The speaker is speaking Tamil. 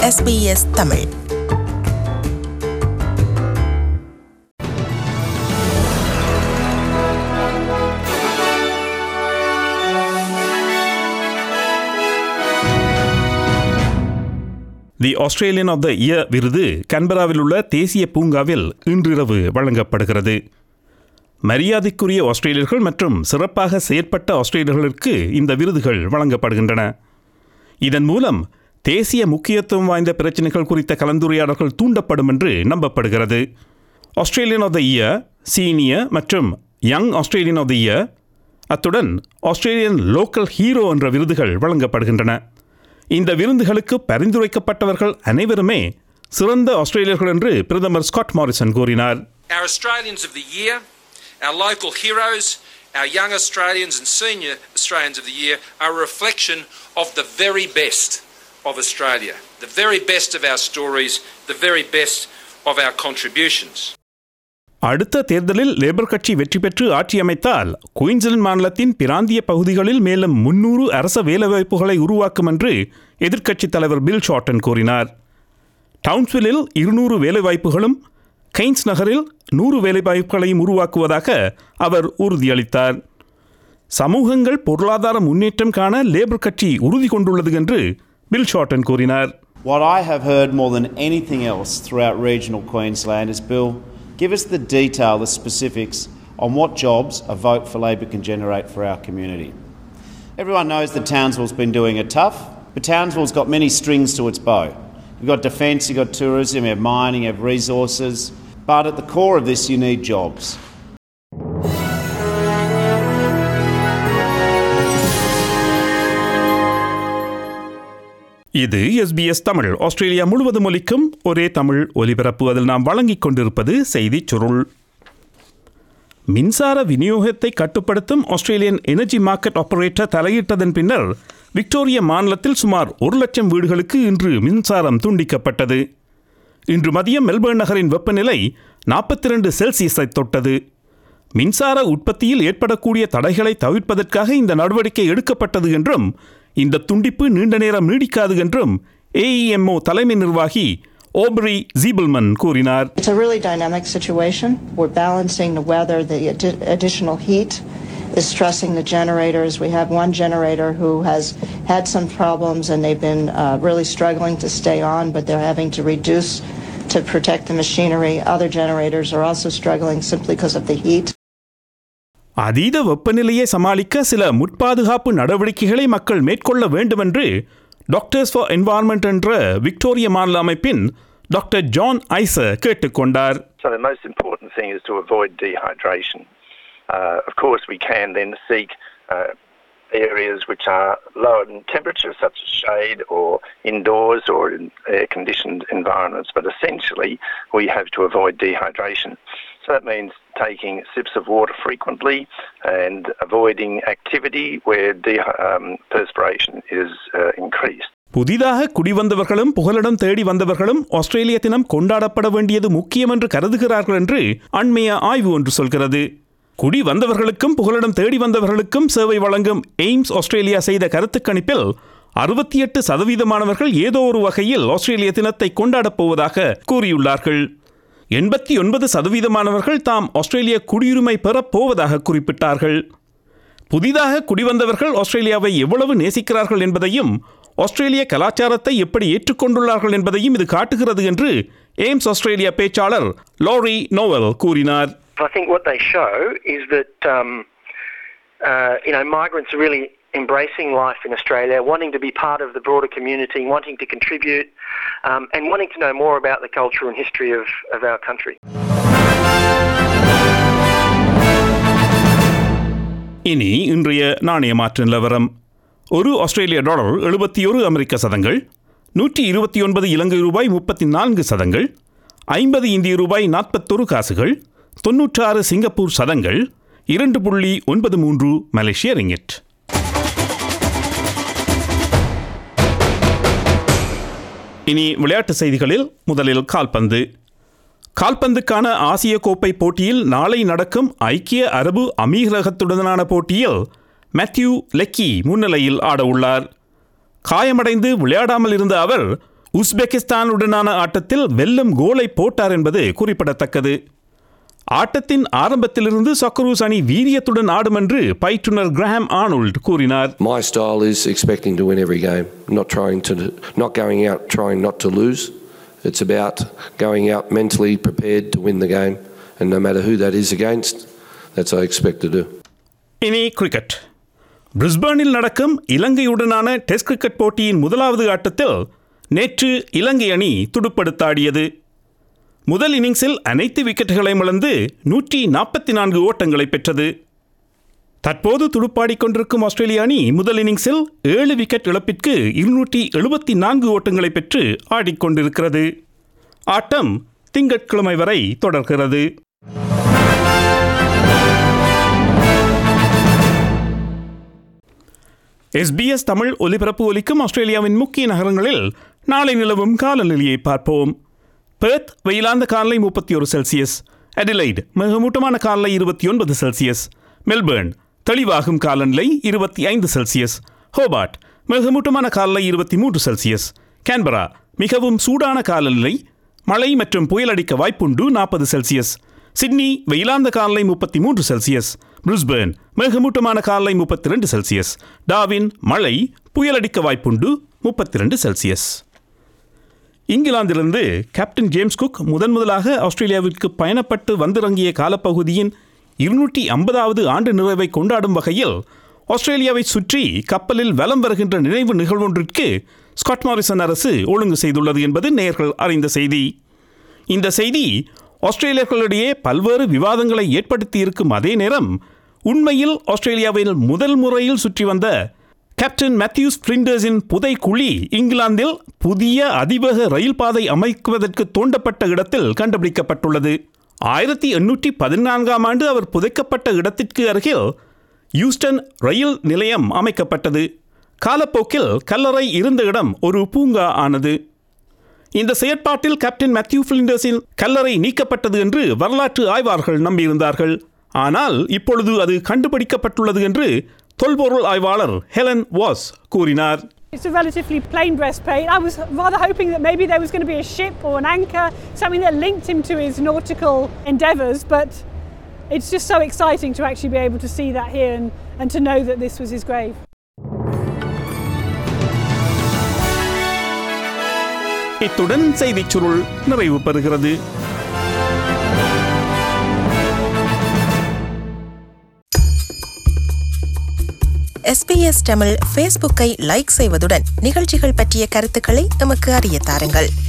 SBS Tamil the Australian of the year விருது கன்பராவில் உள்ள தேசிய பூங்காவில் இன்றிரவு வழங்கப்படுகிறது மரியாதைக்குரிய ஆஸ்திரேலியர்கள் மற்றும் சிறப்பாக செயற்பட்ட ஆஸ்திரேலியர்களுக்கு இந்த விருதுகள் வழங்கப்படுகின்றன இதன் மூலம் தேசிய முக்கியத்துவம் வாய்ந்த பிரச்சினைகள் குறித்த கலந்துரையாடல்கள் தூண்டப்படும் என்று நம்பப்படுகிறது Australian of the year senior மற்றும் young Australian of the year அத்துடன் ஆஸ்திரேலியன் லோக்கல் ஹீரோ என்ற விருதுகள் வழங்கப்படுகின்றன இந்த விருந்துகளுக்கு பரிந்துரைக்கப்பட்டவர்கள் அனைவருமே சிறந்த ஆஸ்திரேலியர்கள் என்று பிரதமர் ஸ்காட் மாரிசன் கூறினார் Our Australians of the Year, our local heroes, our young Australians and senior Australians of the Year are a reflection of the very best of Australia, the very best of our stories, the very best of our contributions. அடுத்த தேர்தலில் லேபர் கட்சி வெற்றி பெற்று ஆட்சி அமைத்தால் குயின்ஸ்லாந்து மாநிலத்தின் பிராந்திய பகுதிகளில் மேலும் முன்னூறு அரச வேலைவாய்ப்புகளை உருவாக்கும் என்று எதிர்க்கட்சித் தலைவர் பில் ஷார்டன் கூறினார் டவுன்ஸ்வில்லில் இருநூறு வேலைவாய்ப்புகளும் கெய்ன்ஸ் நகரில் நூறு வேலைவாய்ப்புகளையும் உருவாக்குவதாக அவர் உறுதியளித்தார் சமூகங்கள் பொருளாதார முன்னேற்றம் காண லேபர் கட்சி உறுதி கொண்டுள்ளது என்று பில் ஷார்டன் கூறினார் What I have heard more than anything else throughout regional Queensland is Bill, give us the detail, the specifics on what jobs a vote for Labor can generate for our community. Everyone knows that Townsville's been doing it tough, but Townsville's got many strings to its bow. You've got defence, you've got tourism, you have mining, you have resources, but at the core of this, you need jobs. இது எஸ்பிஎஸ் தமிழ் ஆஸ்திரேலியா முழுவதும் ஒலிக்கும் ஒரே தமிழ் ஒலிபரப்பு அதில் நாம் வழங்கிக் கொண்டிருப்பது செய்திச் சுருள் மின்சார விநியோகத்தை கட்டுப்படுத்தும் ஆஸ்திரேலியன் எனர்ஜி மார்க்கெட் ஆபரேட்டர் தலையிட்டதன் பின்னர் விக்டோரியா மாநிலத்தில் சுமார் ஒரு லட்சம் வீடுகளுக்கு இன்று மின்சாரம் துண்டிக்கப்பட்டது இன்று மதியம் மெல்பர்ன் நகரின் வெப்பநிலை நாற்பத்தி ரெண்டு செல்சியஸை தொட்டது மின்சார உற்பத்தியில் ஏற்படக்கூடிய தடைகளை தவிர்ப்பதற்காக இந்த நடவடிக்கை எடுக்கப்பட்டது என்றும் இந்த துண்டிப்பு நீண்ட நேரம் நீடிக்காது என்றும் ஏஇஎம்ஓ தலைமை நிர்வாகி ஓப்ரி ஜீபிள்மன் கூறினார் It's a really dynamic situation. We're balancing the weather, the addi- additional heat is stressing the generators. We have one generator who has had some problems and they've been uh, really struggling to stay on, but they're having to reduce to protect the machinery. Other generators are also struggling simply because of the heat. அதீத வெப்பநிலையை சமாளிக்க சில முற்பாதுகாப்பு நடவடிக்கைகளை மக்கள் மேற்கொள்ள வேண்டுமென்று டாக்டர்ஸ் ஃபார் என்வாரன்மெண்ட் என்ற விக்டோரிய மாநில அமைப்பின் டாக்டர் ஜான் ஐசர் கேட்டுக்கொண்டார் So the most important thing is to avoid dehydration. Uh, of course, we can then seek uh, areas which are lower in temperature, such as shade or indoors or in air-conditioned environments. But essentially, we have to avoid dehydration. So that means taking sips of water frequently and avoiding activity where de- um, perspiration is uh, increased. புதிதாக குடிவந்தவர்களும் புகலிடம் தேடி வந்தவர்களும் ஆஸ்திரேலிய தினம் கொண்டாடப்பட வேண்டியது முக்கியம் என்று கருதுகிறார்கள் என்று அண்மைய ஆய்வு ஒன்று சொல்கிறது குடி வந்தவர்களுக்கும் புகலிடம் தேடி வந்தவர்களுக்கும் சேவை வழங்கும் எய்ம்ஸ் ஆஸ்திரேலியா செய்த கருத்துக் கணிப்பில் அறுபத்தி எட்டு சதவீதமானவர்கள் ஏதோ ஒரு வகையில் ஆஸ்திரேலிய தினத்தை கொண்டாடப் போவதாக கூறியுள்ளார்கள் எண்பத்தி ஒன்பது சதவீதமானவர்கள் தாம் ஆஸ்திரேலிய குடியுரிமை பெறப் போவதாக குறிப்பிட்டார்கள் புதிதாக குடிவந்தவர்கள் ஆஸ்திரேலியாவை எவ்வளவு நேசிக்கிறார்கள் என்பதையும் ஆஸ்திரேலிய கலாச்சாரத்தை எப்படி ஏற்றுக்கொண்டுள்ளார்கள் என்பதையும் இது காட்டுகிறது என்று எய்ம்ஸ் ஆஸ்திரேலியா பேச்சாளர் லாரி நோவல் கூறினார் I think what they show is that um, uh, you know migrants are really embracing life in Australia, wanting to be part of the broader community, wanting to contribute, um, and wanting to know more about the culture and history of, of our country. இனி இன்றைய நாணய மாற்று நிலவரம் ஒரு ஆஸ்திரேலிய டாலர் எழுபத்தி ஒரு அமெரிக்க சதங்கள் நூற்றி இருபத்தி ஒன்பது இலங்கை ரூபாய் முப்பத்தி நான்கு சதங்கள் ஐம்பது இந்திய ரூபாய் நாற்பத்தொரு காசுகள் தொன்னூற்றாறு சிங்கப்பூர் சதங்கள் இரண்டு புள்ளி ஒன்பது மூன்று மலேசிய ரிங்கிட் இனி விளையாட்டு செய்திகளில் முதலில் கால்பந்து கால்பந்துக்கான ஆசிய கோப்பை போட்டியில் நாளை நடக்கும் ஐக்கிய அரபு அமீரகத்துடனான போட்டியில் மேத்யூ லெக்கி முன்னிலையில் ஆட உள்ளார் காயமடைந்து விளையாடாமல் இருந்த அவர் உஸ்பெகிஸ்தானுடனான ஆட்டத்தில் வெல்லும் கோலை போட்டார் என்பது குறிப்பிடத்தக்கது ஆட்டத்தின் ஆரம்பத்திலிருந்து சொக்கரூஸ் அணி வீரியத்துடன் ஆடும் என்று பயிற்றுனர் கிரஹாம் ஆர்னோல்ட் கூறினார் My style is expecting to win every game, not trying to, not going out trying not to lose. It's about going out mentally prepared to win the game, and no matter who that is against, that's what I expect to do. இனி கிரிக்கெட் பிரிஸ்பேனில் நடக்கும் இலங்கையுடனான டெஸ்ட் கிரிக்கெட் போட்டியின் முதலாவது ஆட்டத்தில் நேற்று இலங்கை அணி துடுப்படுத்தாடியது முதல் இன்னிங்ஸில் அனைத்து விக்கெட்டுகளையும் இழந்து நூற்றி நாற்பத்தி நான்கு ஓட்டங்களை பெற்றது தற்போது துடுப்பாடிக் கொண்டிருக்கும் ஆஸ்திரேலிய அணி முதல் இன்னிங்ஸில் ஏழு விக்கெட் இழப்பிற்கு இருநூற்றி எழுபத்தி நான்கு ஓட்டங்களை பெற்று ஆடிக்கொண்டிருக்கிறது ஆட்டம் திங்கட்கிழமை வரை தொடர்கிறது எஸ்பிஎஸ் தமிழ் ஒலிபரப்பு ஒலிக்கும் ஆஸ்திரேலியாவின் முக்கிய நகரங்களில் நாளை நிலவும் காலநிலையை பார்ப்போம் பெர்த் வெயிலாந்த காலை முப்பத்தி ஒரு செல்சியஸ் அடிலைட் மிகமூட்டமான காலை இருபத்தி ஒன்பது செல்சியஸ் மெல்பேர்ன் தெளிவாகும் காலநிலை இருபத்தி ஐந்து செல்சியஸ் ஹோபார்ட் மிகமூட்டமான காலை இருபத்தி மூன்று செல்சியஸ் கேன்பரா மிகவும் சூடான காலநிலை மழை மற்றும் புயல் அடிக்க வாய்ப்புண்டு நாற்பது செல்சியஸ் சிட்னி வெயிலாந்த காலை முப்பத்தி மூன்று செல்சியஸ் பிரிஸ்பேர்ன் மேகமூட்டமான காலை முப்பத்தி ரெண்டு செல்சியஸ் டாவின் மழை புயல் அடிக்க வாய்ப்புண்டு முப்பத்தி ரெண்டு செல்சியஸ் இங்கிலாந்திலிருந்து கேப்டன் ஜேம்ஸ் குக் முதன் முதலாக ஆஸ்திரேலியாவிற்கு பயணப்பட்டு வந்திறங்கிய காலப்பகுதியின் இருநூற்றி ஐம்பதாவது ஆண்டு நிறைவை கொண்டாடும் வகையில் ஆஸ்திரேலியாவை சுற்றி கப்பலில் வலம் வருகின்ற நினைவு நிகழ்வொன்றிற்கு ஸ்காட் மாரிசன் அரசு ஒழுங்கு செய்துள்ளது என்பது நேர்கள் அறிந்த செய்தி இந்த செய்தி ஆஸ்திரேலியர்களிடையே பல்வேறு விவாதங்களை ஏற்படுத்தி இருக்கும் அதே நேரம் உண்மையில் ஆஸ்திரேலியாவில் முதல் முறையில் சுற்றி வந்த கேப்டன் மேத்யூஸ் பிளிண்டர்ஸின் புதை குழி இங்கிலாந்தில் புதிய அதிவேக ரயில் பாதை அமைக்குவதற்கு தோண்டப்பட்ட இடத்தில் கண்டுபிடிக்கப்பட்டுள்ளது ஆயிரத்தி எண்ணூற்றி பதினான்காம் ஆண்டு அவர் புதைக்கப்பட்ட இடத்திற்கு அருகில் யூஸ்டன் ரயில் நிலையம் அமைக்கப்பட்டது காலப்போக்கில் கல்லறை இருந்த இடம் ஒரு பூங்கா ஆனது இந்த செயற்பாட்டில் கேப்டன் மேத்யூ பிளிண்டர்ஸின் கல்லறை நீக்கப்பட்டது என்று வரலாற்று ஆய்வாளர்கள் நம்பியிருந்தார்கள் ஆனால் இப்பொழுது அது கண்டுபிடிக்கப்பட்டுள்ளது என்று தொல்பொருள் ஆய்வாளர் ஹெலன் வாஸ் கூறினார் It's a relatively plain breastplate. I was rather hoping that maybe there was going to be a ship or an anchor, something that linked him to his nautical endeavours, but it's just so exciting to actually be able to see that here and, and to know that this was his grave. இத்துடன் செய்திச் சுருள் நிறைவு பெறுகிறது எஸ்பிஎஸ் தமிழ் ஃபேஸ்புக்கை லைக் செய்வதுடன் நிகழ்ச்சிகள் பற்றிய கருத்துக்களை எமக்கு அறிய தாருங்கள்